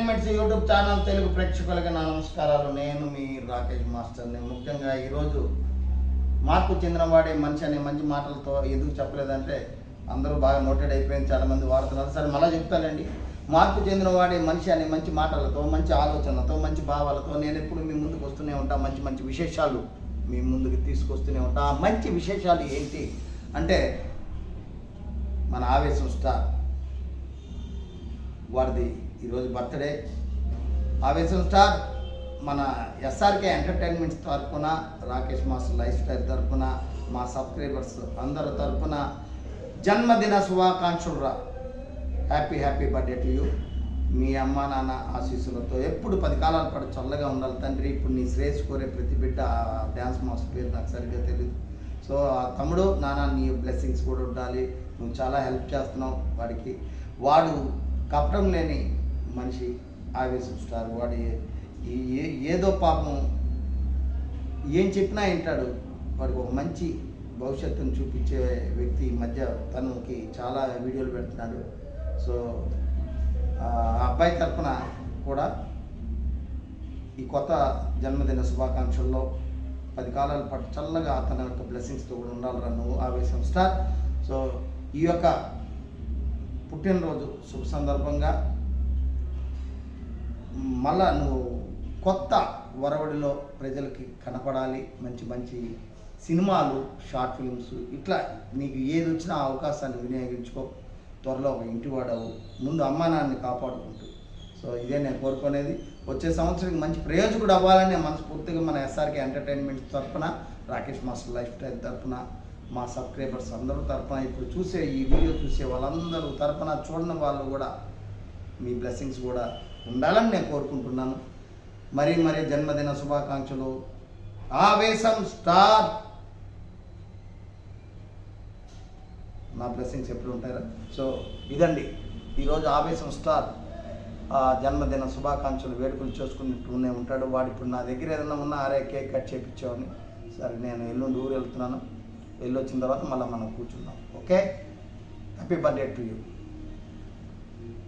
entertainments YouTube channel Telugu ప్రేక్షకులకి నా నమస్కారాలు నేను మీ రాకేష్ మాస్టర్ని ముఖ్యంగా ఈరోజు మార్పు చెందినవాడే మనిషి అనే మంచి మాటలతో ఎందుకు చెప్పలేదంటే అందరూ బాగా నోటెడ్ అయిపోయింది చాలా మంది వాడుతున్నారు సరే మళ్ళీ చెప్తానండి మార్పు చెందినవాడే మనిషి అనే మంచి మాటలతో మంచి ఆలోచనలతో మంచి భావాలతో నేను ఎప్పుడు మీ ముందుకు వస్తూనే ఉంటా మంచి మంచి విశేషాలు మీ ముందుకు తీసుకొస్తూనే ఉంటా ఆ మంచి విశేషాలు ఏంటి అంటే మన ఆవేశం స్టార్ వాడిది ఈరోజు బర్త్డే ఆవేశం స్టార్ మన ఎస్ఆర్కే ఎంటర్టైన్మెంట్స్ తరఫున రాకేష్ మాస్టర్ లైఫ్ స్టైల్ తరఫున మా సబ్స్క్రైబర్స్ అందరి తరఫున జన్మదిన శుభాకాంక్షలు రా happy happy birthday to you మీ అమ్మ నాన్న ఆశీస్సులతో ఎప్పుడు పది కాలాల పాటు చల్లగా ఉండాలి తండ్రి ఇప్పుడు నీ శ్రేయస్ కోరే ప్రతి బిడ్డ ఆ డ్యాన్స్ మాస్టర్ పేరు నాకు సరిగ్గా తెలియదు సో ఆ తమ్ముడు నాన్న నీ బ్లెస్సింగ్స్ కూడా ఉండాలి నువ్వు చాలా హెల్ప్ చేస్తున్నావు వాడికి వాడు కప్పడం లేని మనిషి ఆవేశం స్టార్ వాడు ఏ- ఈ- ఏ- ఏదో పాపం ఏం చెప్పినా వింటాడు వాడికి ఒక మంచి భవిష్యత్తును చూపించే వ్యక్తి ఈ మధ్య తనకి చాలా వీడియోలు పెడుతున్నాడు సో ఆ అబ్బాయి తరఫున కూడా ఈ కొత్త జన్మదిన శుభాకాంక్షల్లో పది కాలాల పాటు చల్లగా తన యొక్క బ్లెస్సింగ్స్తో కూడా ఉండాలిరా నువ్వు ఆవేశం స్టార్ సో ఈ యొక్క పుట్టినరోజు శుభ సందర్భంగా మళ్ళా నువ్వు కొత్త వరవడిలో ప్రజలకి కనపడాలి మంచి మంచి సినిమాలు షార్ట్ ఫిల్మ్స్ ఇట్లా నీకు ఏది వచ్చినా ఆ అవకాశాన్ని వినియోగించుకో త్వరలో ఒక ఇంటి వాడవు ముందు అమ్మా నాన్నని కాపాడుకుంటూ సో ఇదే నేను కోరుకునేది వచ్చే సంవత్సరానికి మంచి ప్రయోజకుడు అవ్వాలని నేను మనస్ఫూర్తిగా మన ఎస్ఆర్కే ఎంటర్టైన్మెంట్ తరఫున రాకేష్ మాస్టర్ లైఫ్ స్టైల్ తరఫున మా సబ్స్క్రైబర్స్ అందరూ తరఫున ఇప్పుడు చూసే ఈ వీడియో చూసే వాళ్ళందరూ తరఫున చూడని వాళ్ళు కూడా మీ బ్లెస్సింగ్స్ కూడా ఉండాలని నేను కోరుకుంటున్నాను మరీ మరీ జన్మదిన శుభాకాంక్షలు ఆవేశం స్టార్ నా బ్లెస్సింగ్స్ ఎప్పుడు ఉంటారా సో ఇదండి ఈరోజు ఆవేశం స్టార్ ఆ జన్మదిన శుభాకాంక్షలు వేడుకలు చేసుకుంటూనే ఉంటాడు వాడు ఇప్పుడు నా దగ్గర ఏదైనా ఉన్నా అరే కేక్ కట్ చేయించామని సరే నేను ఎల్లుండి ఊరు వెళ్తున్నాను వెళ్ళి వచ్చిన తర్వాత మళ్ళీ మనం కూర్చుందాం okay happy birthday to you